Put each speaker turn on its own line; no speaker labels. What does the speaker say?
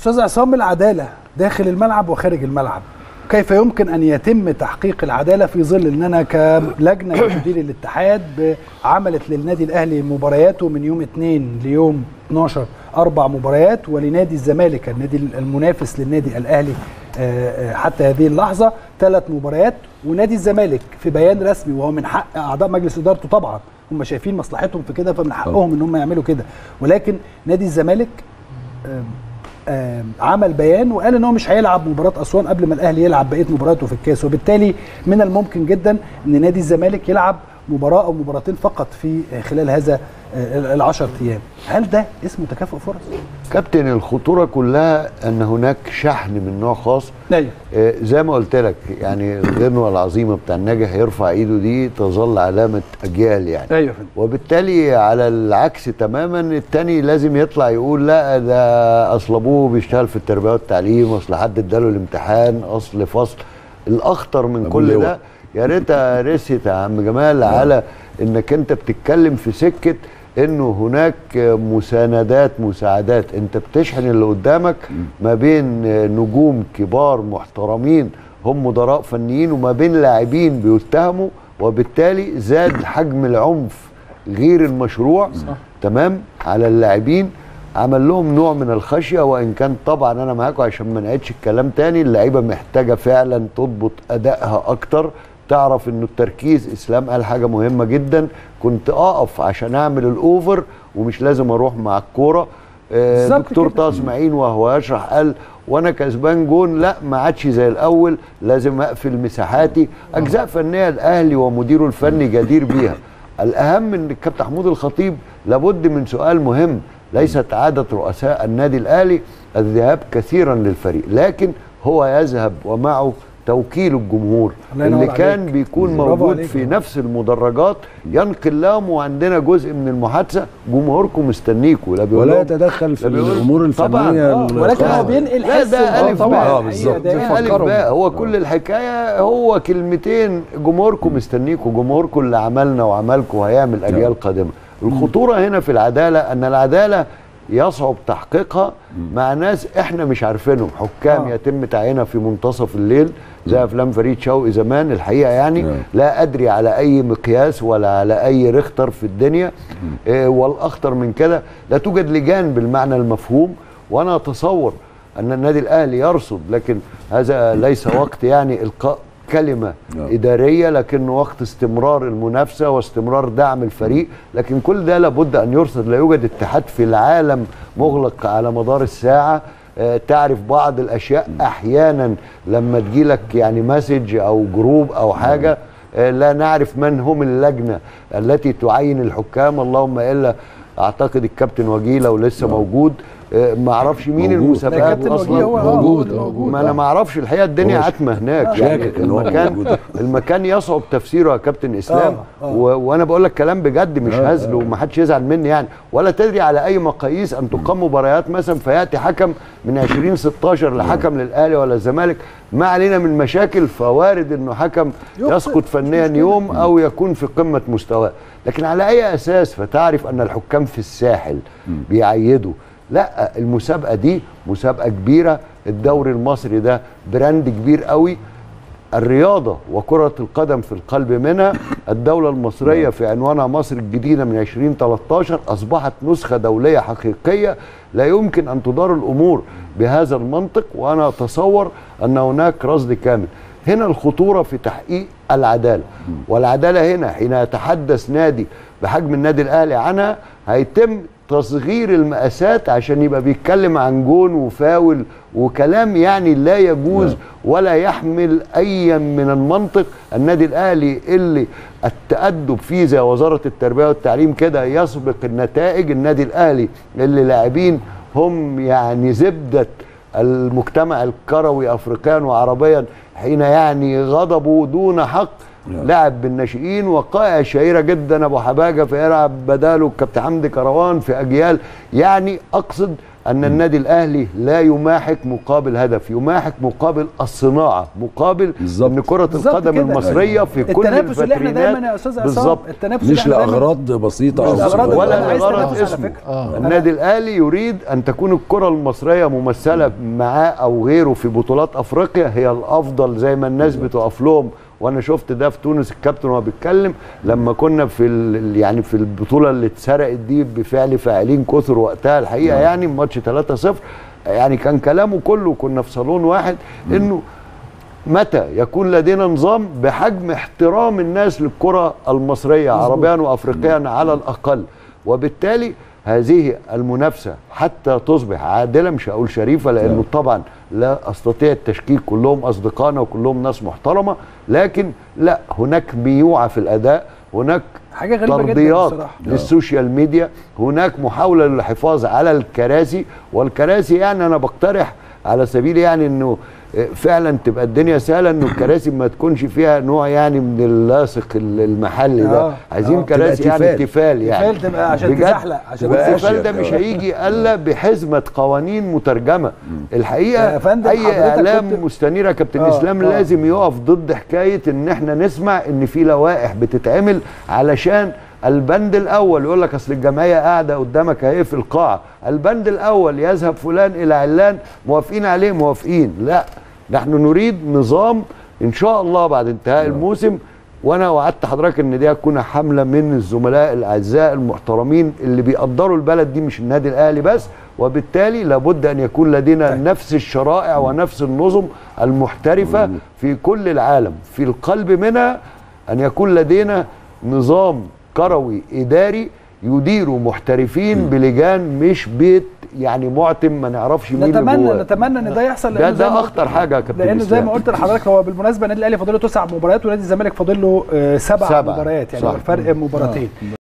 استاذ عصام العداله داخل الملعب وخارج الملعب كيف يمكن ان يتم تحقيق العداله في ظل ان انا كلجنه تدير الاتحاد عملت للنادي الاهلي مبارياته من يوم 2 ليوم 12 اربع مباريات ولنادي الزمالك النادي المنافس للنادي الاهلي آه، آه، حتى هذه اللحظه ثلاث مباريات ونادي الزمالك في بيان رسمي وهو من حق اعضاء مجلس ادارته طبعا هم شايفين مصلحتهم في كده فمن حقهم ان هم يعملوا كده ولكن نادي الزمالك آم، آم، عمل بيان وقال ان هو مش هيلعب مباراه اسوان قبل ما الاهلي يلعب بقيه مباراته في الكاس وبالتالي من الممكن جدا ان نادي الزمالك يلعب مباراه او مباراتين فقط في خلال هذا آه، العشر ايام هل ده اسمه تكافؤ فرص؟
كابتن الخطوره كلها ان هناك شحن من نوع خاص
ايوه
آه، زي ما قلت لك يعني الغنوه العظيمه بتاع الناجح هيرفع ايده دي تظل علامه اجيال يعني
ايوه يا فندم.
وبالتالي على العكس تماما التاني لازم يطلع يقول لا ده اصل ابوه بيشتغل في التربيه والتعليم اصل حد اداله الامتحان اصل فصل الاخطر من
أبو
كل
اللواء.
ده يا ريتها رست يا عم جمال على انك انت بتتكلم في سكه انه هناك مساندات مساعدات انت بتشحن اللي قدامك ما بين نجوم كبار محترمين هم مدراء فنيين وما بين لاعبين بيتهموا وبالتالي زاد حجم العنف غير المشروع صح. تمام على اللاعبين عمل لهم نوع من الخشيه وان كان طبعا انا معاكم عشان ما نعيدش الكلام تاني اللعيبه محتاجه فعلا تضبط ادائها اكتر تعرف انه التركيز اسلام قال حاجه مهمه جدا كنت اقف عشان اعمل الاوفر ومش لازم اروح مع الكوره آه،
بالظبط
دكتور
كده.
طه اسماعيل وهو يشرح قال وانا كسبان جون لا ما عادش زي الاول لازم اقفل مساحاتي اجزاء فنيه الاهلي ومديره الفني جدير بيها الاهم ان الكابتن محمود الخطيب لابد من سؤال مهم ليست عاده رؤساء النادي الاهلي الذهاب كثيرا للفريق لكن هو يذهب ومعه توكيل الجمهور
الله ينور
اللي كان
عليك.
بيكون
برافو
موجود
عليك.
في نفس المدرجات ينقل لهم وعندنا جزء من المحادثه جمهوركم مستنيكم لا بيقول
ولا
لهم-
يتدخل في
لا بيقول-
الامور
طبعاً.
الفنيه
آه، ولكن هو
الخاصة.
بينقل
لا
حس
ده
آه،
ألف
طبعاً.
باء.
آه، بالظبط.
ده
ده ألف
فكرهم.
باء هو كل الحكايه هو كلمتين جمهوركم مستنيكم جمهوركم اللي عملنا وعملكم هيعمل اجيال قادمه الخطوره هنا في العداله ان العداله يصعب تحقيقها مع ناس احنا مش عارفينهم حكام
آه.
يتم تعيينها في منتصف الليل زي افلام فريد شوقي زمان الحقيقه يعني
نعم.
لا ادري على اي مقياس ولا على اي ريختر في الدنيا إيه والاخطر من كده لا توجد لجان بالمعنى المفهوم وانا اتصور ان النادي الاهلي يرصد لكن هذا ليس وقت يعني القاء كلمه
نعم.
اداريه لكنه وقت استمرار المنافسه واستمرار دعم الفريق لكن كل ده لابد ان يرصد لا يوجد اتحاد في العالم مغلق على مدار الساعه آه، تعرف بعض الاشياء احيانا لما تجيلك يعني مسج او جروب او حاجه آه، لا نعرف من هم اللجنه التي تعين الحكام اللهم الا اعتقد الكابتن وجيه لو لسه موجود آه، ما اعرفش مين
موجود.
المسابقات
الكابتن وجيه
اصلا
هو- آه،
موجود
هو
موجود
ما انا ما اعرفش الحقيقه الدنيا
هو
عتمه هناك
شاكك
يعني
إن هو
المكان
موجود.
المكان يصعب تفسيره يا كابتن اسلام
آه، آه.
و... وانا بقول لك كلام بجد مش
آه،
هزل وما حدش يزعل مني يعني ولا تدري على اي مقاييس ان تقام مباريات مثلا فياتي حكم من 2016 لحكم للاهلي ولا الزمالك ما علينا من مشاكل فوارد انه حكم
يخطئ.
يسقط فنيا يوم او يكون في قمه مستواه لكن على اي اساس فتعرف ان الحكام في الساحل بيعيدوا لا المسابقه دي مسابقه كبيره الدوري المصري ده براند كبير قوي الرياضة وكرة القدم في القلب منها الدولة المصرية في عنوانها مصر الجديدة من 2013 أصبحت نسخة دولية حقيقية لا يمكن أن تدار الأمور بهذا المنطق وأنا أتصور أن هناك رصد كامل هنا الخطورة في تحقيق العدالة والعدالة هنا حين يتحدث نادي بحجم النادي الأهلي عنها هيتم تصغير المقاسات عشان يبقى بيتكلم عن جون وفاول وكلام يعني لا يجوز ولا يحمل اي من المنطق النادي الاهلي اللي التأدب فيه زي وزارة التربية والتعليم كده يسبق النتائج النادي الاهلي اللي لاعبين هم يعني زبدة المجتمع الكروي افريقيا وعربيا حين يعني غضبوا دون حق لعب بالناشئين وقائع شهيره جدا ابو حباجه فيلعب بداله الكابتن حمدي كروان في اجيال يعني اقصد ان النادي الاهلي لا يماحك مقابل هدف يماحك مقابل الصناعه مقابل
بالظبط.
ان كره
بالظبط
القدم
كده.
المصريه في كل
التنافس اللي احنا
الفترينات
دايما يا استاذ عصام
بالظبط
التنافس اللي
مش
احنا دايما
لاغراض بسيطه
مش
أو
لأغراض
صغيرة.
ولا
أنا عايز
لغرض
تنافس على
اسمه
فكرة.
آه.
النادي الاهلي يريد ان تكون الكره المصريه ممثله معاه او غيره في بطولات افريقيا هي الافضل زي ما الناس بتقف لهم وانا شفت ده في تونس الكابتن وهو بيتكلم لما كنا في ال- يعني في البطوله اللي اتسرقت دي بفعل فاعلين كثر وقتها الحقيقه يعني ماتش 3-0 يعني كان كلامه كله كنا في صالون واحد انه متى يكون لدينا نظام بحجم احترام الناس للكرة المصرية عربيا وأفريقيا على الأقل وبالتالي هذه المنافسة حتى تصبح عادلة مش هقول شريفة لأنه طبعا لا أستطيع التشكيك كلهم أصدقائنا وكلهم ناس محترمة لكن لا هناك ميوعة في الأداء هناك
حاجه غريبه جدا
ترضيات
بصراحه
للسوشيال ميديا هناك محاولة للحفاظ على الكراسي والكراسي يعني أنا بقترح على سبيل يعني انه فعلا تبقى الدنيا سهله انه الكراسي ما تكونش فيها نوع يعني من اللاصق المحلي ده
آه،
عايزين
آه.
كراسي
تبقى
يعني
تيفال.
تيفال يعني
تيفال تبقى عشان
بجد.
تزحلق عشان
تبقى
تزحلق.
والتيفال ده مش هيجي الا بحزمه قوانين مترجمه الحقيقه
يا فندم
اي
حضرتك
اعلام
كنت-
مستنير يا كابتن
آه،
اسلام
آه.
لازم يقف ضد حكايه ان احنا نسمع ان في لوائح بتتعمل علشان البند الاول يقول لك اصل الجمعيه قاعده قدامك اهي في القاعه البند الاول يذهب فلان الى علان موافقين عليه موافقين لا نحن نريد نظام ان شاء الله بعد انتهاء الموسم وانا وعدت حضرتك ان دي هتكون حمله من الزملاء الاعزاء المحترمين اللي بيقدروا البلد دي مش النادي الاهلي بس وبالتالي لابد ان يكون لدينا نفس الشرائع ونفس النظم المحترفه في كل العالم في القلب منها ان يكون لدينا نظام كروي اداري يدير محترفين بلجان مش بيت يعني معتم ما نعرفش مين اللي
نتمنى
جواه
نتمنى ان ده يحصل
ده
لأنه زي ما
ده
قلت-
اخطر حاجه يا كابتن
لان زي
إسلام.
ما قلت لحضرتك هو بالمناسبه النادي الاهلي فاضل له تسع مباريات ونادي الزمالك فاضل له آه، سبع
سبعة.
مباريات يعني
صح.
فرق مباراتين